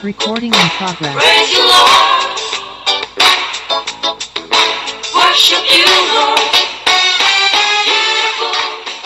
Recording in progress. Praise you, Lord. Worship you, Lord. Beautiful.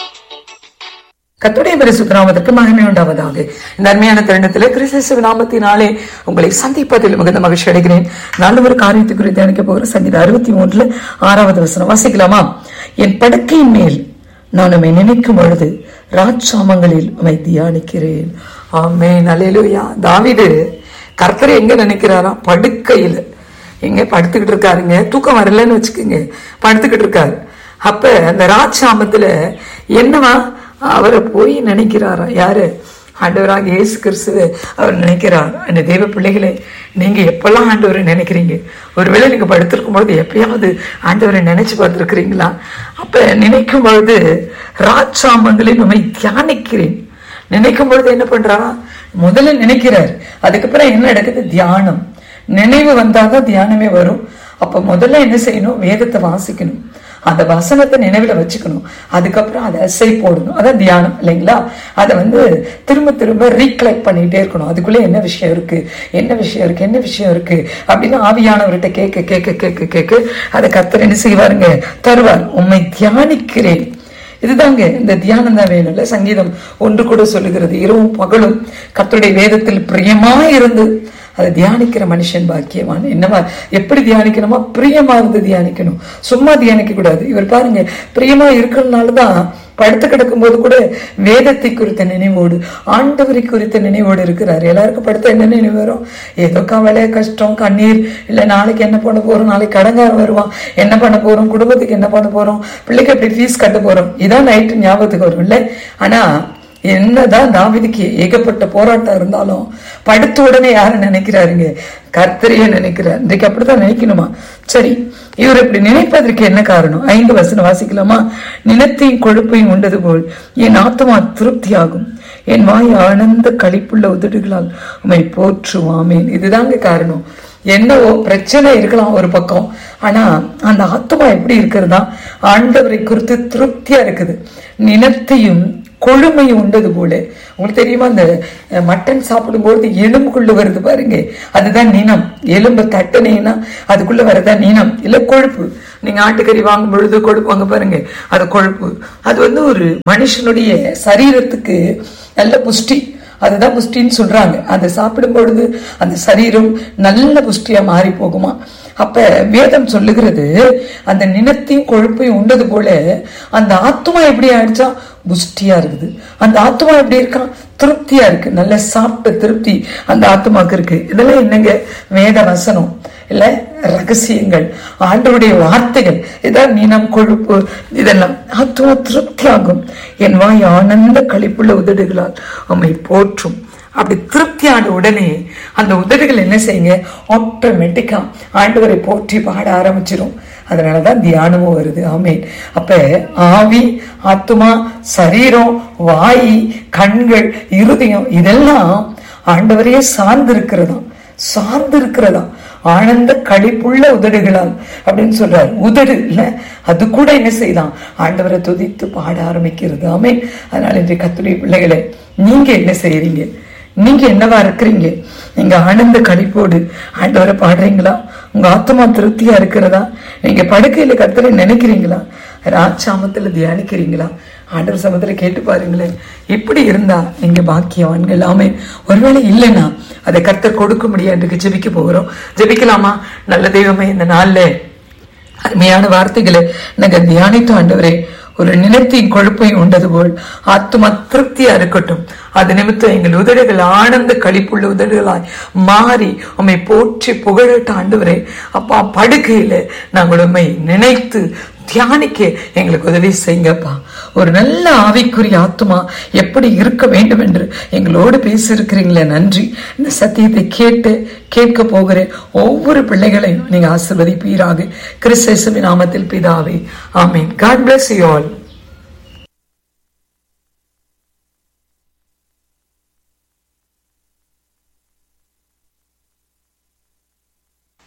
கத்துடைய பரிசுத்த நாமத்திற்கு மகிமை உண்டாவதாக இந்த அருமையான தருணத்திலே கிறிஸ்து நாமத்தினாலே உங்களை சந்திப்பதில் மிகுந்த மகிழ்ச்சி அடைகிறேன் நல்ல ஒரு காரியத்தை குறித்து அணிக்க போகிற சங்கீதம் அறுபத்தி மூன்றுல ஆறாவது வசனம் வாசிக்கலாமா என் படுக்கையின் மேல் நான் உம்மை நினைக்கும் பொழுது ராஜாமங்களில் உம்மை தியானிக்கிறேன் ஆமே நல்லேலூயா தாவீது கர்த்தரை எங்க நினைக்கிறாராம் படுக்கையில எங்க படுத்துக்கிட்டு இருக்காருங்க தூக்கம் வரலன்னு வச்சுக்கோங்க படுத்துக்கிட்டு இருக்காரு அப்ப அந்த ராஜாமத்துல என்னவா அவரை போய் நினைக்கிறாரா யாரு ஆண்டவராக இயேசு கிறிஸ்துவ அவர் நினைக்கிறார் அந்த தெய்வ பிள்ளைகளே நீங்க எப்பெல்லாம் ஆண்டவரை நினைக்கிறீங்க ஒருவேளை நீங்க படுத்திருக்கும் பொழுது எப்பயாவது ஆண்டவரை நினைச்சு பார்த்திருக்கிறீங்களா அப்ப நினைக்கும் பொழுது ராஜாமங்களில் நம்மை தியானிக்கிறேன் நினைக்கும் பொழுது என்ன பண்றாரா முதல்ல நினைக்கிறார் அதுக்கப்புறம் என்ன நடக்குது தியானம் நினைவு வந்தாதான் தியானமே வரும் அப்ப முதல்ல என்ன செய்யணும் வேதத்தை வாசிக்கணும் அந்த வசனத்தை நினைவுல வச்சுக்கணும் அதுக்கப்புறம் அதை அசை போடணும் அதான் தியானம் இல்லைங்களா அதை வந்து திரும்ப திரும்ப ரீகலெக்ட் பண்ணிட்டே இருக்கணும் அதுக்குள்ள என்ன விஷயம் இருக்கு என்ன விஷயம் இருக்கு என்ன விஷயம் இருக்கு அப்படின்னு ஆவியானவர்கிட்ட கேட்க கேட்க கேட்க கேட்க அதை கர்த்தர் என்ன செய்வாருங்க தருவார் உண்மை தியானிக்கிறேன் இதுதாங்க இந்த தியானம் தான் வேணும்ல சங்கீதம் ஒன்று கூட சொல்லுகிறது இரவும் பகலும் கர்த்தருடைய வேதத்தில் பிரியமா இருந்து அதை தியானிக்கிற மனுஷன் பாக்கியவான் என்னவா எப்படி தியானிக்கணுமா பிரியமா இருந்து தியானிக்கணும் சும்மா தியானிக்க கூடாது இவர் பாருங்க பிரியமா இருக்கிறதுனாலதான் படுத்து கிடக்கும் போது கூட வேதத்தை குறித்த நினைவோடு ஆண்டவரை குறித்த நினைவோடு இருக்கிறார் எல்லாருக்கும் படுத்த என்ன நினைவு வரும் ஏதோ கவலை கஷ்டம் கண்ணீர் இல்ல நாளைக்கு என்ன பண்ண போறோம் நாளைக்கு கடங்காரன் வருவான் என்ன பண்ண போறோம் குடும்பத்துக்கு என்ன பண்ண போறோம் பிள்ளைக்கு எப்படி ஃபீஸ் கட்ட போறோம் இதான் நைட்டு ஞாபகத்துக்கு வரும் இல்ல ஆனா என்னதான் தாவிதுக்கு ஏகப்பட்ட போராட்டம் இருந்தாலும் படுத்த உடனே யார நினைக்கிறாருங்க கர்த்தரையே நினைக்கிறார் இன்றைக்கு அப்படித்தான் நினைக்கணுமா சரி இவர் இப்படி நினைப்பதற்கு என்ன காரணம் ஐந்து வசனம் வாசிக்கலாமா நிலத்தையும் கொழுப்பையும் உண்டது போல் என் ஆத்மா திருப்தியாகும் என் வாய் ஆனந்த களிப்புள்ள உதடுகளால் உமை போற்றுவாமேன் இதுதாங்க காரணம் என்னவோ பிரச்சனை இருக்கலாம் ஒரு பக்கம் ஆனா அந்த ஆத்மா எப்படி இருக்கிறதா ஆண்டவரை குறித்து திருப்தியா இருக்குது நிலத்தையும் கொழுமையும் உண்டது போல உங்களுக்கு தெரியுமா அந்த அஹ், மட்டன் சாப்பிடும்போது எலும்புக்குள்ள வருது பாருங்க அதுதான் நினம் எலும்பு தட்டுனீங்கன்னா அதுக்குள்ள வரதான் நினம் இல்ல கொழுப்பு நீங்க ஆட்டுக்கறி வாங்கும் பொழுது கொழுப்பு வாங்க பாருங்க அது கொழுப்பு அது வந்து ஒரு மனுஷனுடைய சரீரத்துக்கு நல்ல புஷ்டி அதுதான் புஷ்டின்னு சொல்றாங்க அதை சாப்பிடும் பொழுது அந்த சரீரம் நல்ல புஷ்டியா மாறி போகுமா அப்ப வேதம் சொல்லுகிறது அந்த நினத்தையும் கொழுப்பையும் உண்டது போல அந்த ஆத்மா எப்படி ஆயிடுச்சா புஷ்டியா இருக்குது அந்த ஆத்மா எப்படி இருக்கான் திருப்தியா இருக்கு நல்ல சாப்பிட்ட திருப்தி அந்த ஆத்மாக்கு இருக்கு இதெல்லாம் என்னங்க வேத வசனம் இல்ல ரகசியங்கள் ஆண்டவருடைய வார்த்தைகள் இதான் நீனம் கொழுப்பு இதெல்லாம் ஆத்மா திருப்தி ஆகும் என் வாய் ஆனந்த களிப்புள்ள உதடுகளால் உம்மை போற்றும் அப்படி திருப்தியான உடனே அந்த உதடுகள் என்ன செய்யுங்க ஆட்டோமேட்டிக்கா ஆண்டவரை போற்றி பாட ஆரம்பிச்சிரும் அதனாலதான் தியானமும் வருது ஆமேன் அப்ப ஆவி ஆத்துமா சரீரம் வாய் கண்கள் இருதயம் இதெல்லாம் ஆண்டவரையே சார்ந்து இருக்கிறதாம் சார்ந்து இருக்கிறதா ஆனந்த களிப்புள்ள உதடுகளால் அப்படின்னு சொல்றாரு உதடு இல்ல அது கூட என்ன செய்யலாம் ஆண்டவரை துதித்து பாட ஆரம்பிக்கிறது ஆமே அதனால இன்றைய கத்துடைய பிள்ளைகளை நீங்க என்ன செய்யறீங்க நீங்க என்னவா இருக்கிறீங்க நீங்க ஆனந்த களிப்போடு ஆண்டவரை பாடுறீங்களா உங்க ஆத்மா திருப்தியா இருக்கிறதா நீங்க படுக்கையில கர்த்தரை நினைக்கிறீங்களா ராஜாமத்துல தியானிக்கிறீங்களா ஆண்டவர் சமத்துல கேட்டு பாருங்களேன் இப்படி இருந்தா நீங்க பாக்கியவான்கள் ஆமே ஒருவேளை இல்லைன்னா அதை கர்த்தர் கொடுக்க முடியாது ஜெபிக்க போகிறோம் ஜெபிக்கலாமா நல்ல தெய்வமே இந்த நாள்ல அருமையான வார்த்தைகளை நாங்க தியானித்து ஆண்டவரே ஒரு நிலத்தையும் கொழுப்பையும் உண்டது போல் ஆத்மா திருப்தியா இருக்கட்டும் அது நிமித்தம் எங்கள் உதடுகள் ஆனந்த களிப்புள்ள உதடுகளாய் மாறி உம்மை போற்றி புகழட்ட ஆண்டவரே அப்பா படுக்கையில நாங்கள் உம்மை நினைத்து தியானிக்க எங்களுக்கு உதவி செய்யுங்கப்பா ஒரு நல்ல ஆவிக்குரிய ஆத்மா எப்படி இருக்க வேண்டும் என்று எங்களோடு பேசியிருக்கிறீங்களே நன்றி இந்த சத்தியத்தை கேட்டு கேட்க போகிற ஒவ்வொரு பிள்ளைகளையும் நீங்க ஆசிர்வதிப்பீராக கிறிஸ்தேசுவின் நாமத்தில் பிதாவே ஆமீன் காட் பிளஸ் யூ ஆல்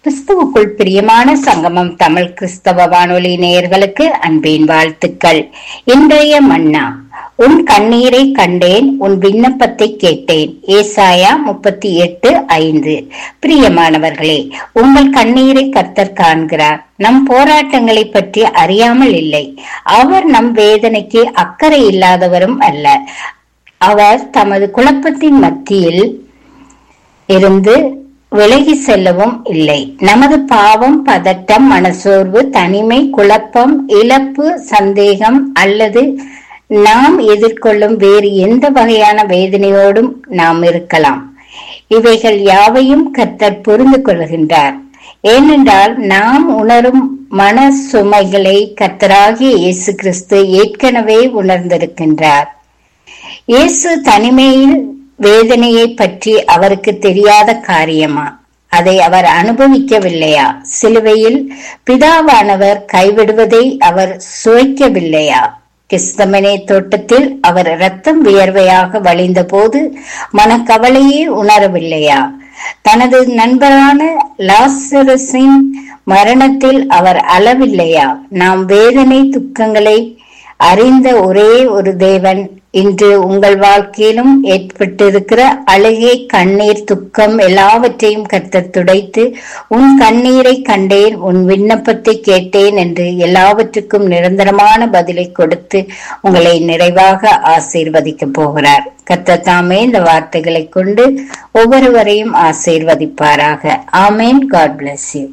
கிறிஸ்துவுக்குள் பிரியமான சங்கமம் தமிழ் கிறிஸ்தவ வானொலி நேயர்களுக்கு அன்பின் வாழ்த்துக்கள் இன்றைய மன்னா உன் கண்ணீரை கண்டேன் உன் விண்ணப்பத்தை கேட்டேன் ஏசாயா முப்பத்தி எட்டு ஐந்து பிரியமானவர்களே உங்கள் கண்ணீரை கர்த்தர் காண்கிறார் நம் போராட்டங்களை பற்றி அறியாமல் இல்லை அவர் நம் வேதனைக்கு அக்கறை இல்லாதவரும் அல்ல அவர் தமது குழப்பத்தின் மத்தியில் இருந்து விலகி செல்லவும் இல்லை நமது பாவம் பதட்டம் மனசோர்வு தனிமை குழப்பம் இழப்பு சந்தேகம் அல்லது நாம் எதிர்கொள்ளும் வேறு எந்த வகையான வேதனையோடும் நாம் இருக்கலாம் இவைகள் யாவையும் கர்த்தர் புரிந்து கொள்கின்றார் ஏனென்றால் நாம் உணரும் மன சுமைகளை கர்த்தராகிய இயேசு கிறிஸ்து ஏற்கனவே உணர்ந்திருக்கின்றார் இயேசு தனிமையில் வேதனையை பற்றி அவருக்கு தெரியாத காரியமா அதை அவர் அனுபவிக்கவில்லையா சிலுவையில் பிதாவானவர் கைவிடுவதை அவர் சுவைக்கவில்லையா கிறிஸ்தமனே தோட்டத்தில் அவர் ரத்தம் வியர்வையாக வழிந்த போது மனக்கவலையே உணரவில்லையா தனது நண்பரான லாசரஸின் மரணத்தில் அவர் அளவில்லையா நாம் வேதனை துக்கங்களை அறிந்த ஒரே ஒரு தேவன் இன்று உங்கள் வாழ்க்கையிலும் ஏற்பட்டிருக்கிற அழுகை கண்ணீர் துக்கம் எல்லாவற்றையும் கர்த்தர் துடைத்து உன் கண்ணீரை கண்டேன் உன் விண்ணப்பத்தை கேட்டேன் என்று எல்லாவற்றுக்கும் நிரந்தரமான பதிலை கொடுத்து உங்களை நிறைவாக ஆசீர்வதிக்க போகிறார் கர்த்தர் தாமே இந்த வார்த்தைகளை கொண்டு ஒவ்வொருவரையும் ஆசீர்வதிப்பாராக ஆமேன் காட் bless you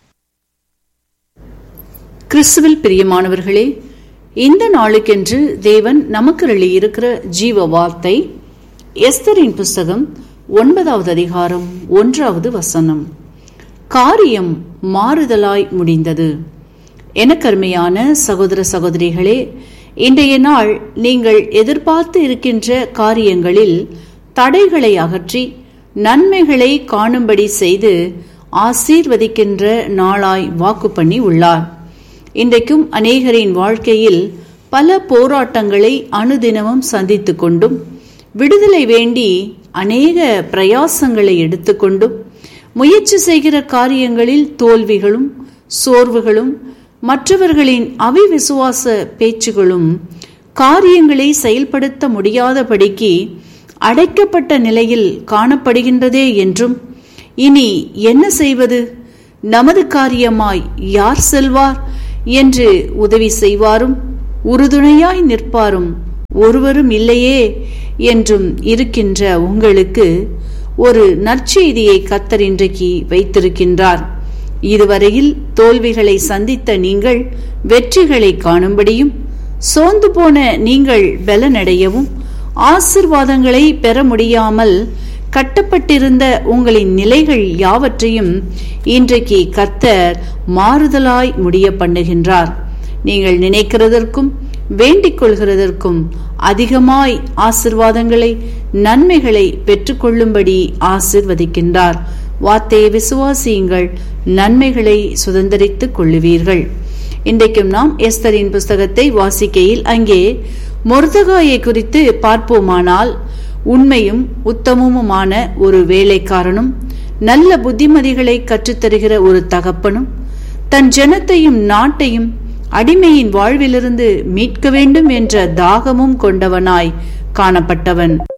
கிறிஸ்துவில் பிரியமானவர்களே இந்த நாளுக்கென்று தேவன் நமக்கு இருக்கிற ஜீவ வார்த்தை எஸ்தரின் புஸ்தகம் ஒன்பதாவது அதிகாரம் ஒன்றாவது வசனம் காரியம் மாறுதலாய் முடிந்தது எனக்கருமையான சகோதர சகோதரிகளே இன்றைய நாள் நீங்கள் எதிர்பார்த்து இருக்கின்ற காரியங்களில் தடைகளை அகற்றி நன்மைகளை காணும்படி செய்து ஆசீர்வதிக்கின்ற நாளாய் வாக்கு பண்ணி உள்ளார் இன்றைக்கும் அநேகரின் வாழ்க்கையில் பல போராட்டங்களை அனுதினமும் சந்தித்து கொண்டும் விடுதலை வேண்டி அநேக பிரயாசங்களை எடுத்துக்கொண்டும் முயற்சி செய்கிற காரியங்களில் தோல்விகளும் சோர்வுகளும் மற்றவர்களின் அவிவிசுவாச பேச்சுகளும் காரியங்களை செயல்படுத்த முடியாதபடிக்கு அடைக்கப்பட்ட நிலையில் காணப்படுகின்றதே என்றும் இனி என்ன செய்வது நமது காரியமாய் யார் செல்வார் என்று உதவி செய்வாரும் உறுதுணையாய் நிற்பாரும் ஒருவரும் இல்லையே என்றும் இருக்கின்ற உங்களுக்கு ஒரு நற்செய்தியை கத்தர் இன்றைக்கு வைத்திருக்கின்றார் இதுவரையில் தோல்விகளை சந்தித்த நீங்கள் வெற்றிகளை காணும்படியும் சோர்ந்து போன நீங்கள் பலனடையவும் ஆசிர்வாதங்களை பெற முடியாமல் கட்டப்பட்டிருந்த உங்களின் நிலைகள் யாவற்றையும் இன்றைக்கு கர்த்தர் மாறுதலாய் முடிய பண்ணுகின்றார் நீங்கள் நினைக்கிறதற்கும் வேண்டிக் கொள்கிறதற்கும் அதிகமாய் ஆசிர்வாதங்களை நன்மைகளை பெற்றுக்கொள்ளும்படி ஆசிர்வதிக்கின்றார் வார்த்தையை விசுவாசியுங்கள் நன்மைகளை சுதந்திரித்துக் கொள்ளுவீர்கள் இன்றைக்கும் நாம் எஸ்தரின் புஸ்தகத்தை வாசிக்கையில் அங்கே மொர்தகாயை குறித்து பார்ப்போமானால் உண்மையும் உத்தமமுமான ஒரு வேலைக்காரனும் நல்ல புத்திமதிகளை கற்றுத்தருகிற ஒரு தகப்பனும் தன் ஜனத்தையும் நாட்டையும் அடிமையின் வாழ்விலிருந்து மீட்க வேண்டும் என்ற தாகமும் கொண்டவனாய் காணப்பட்டவன்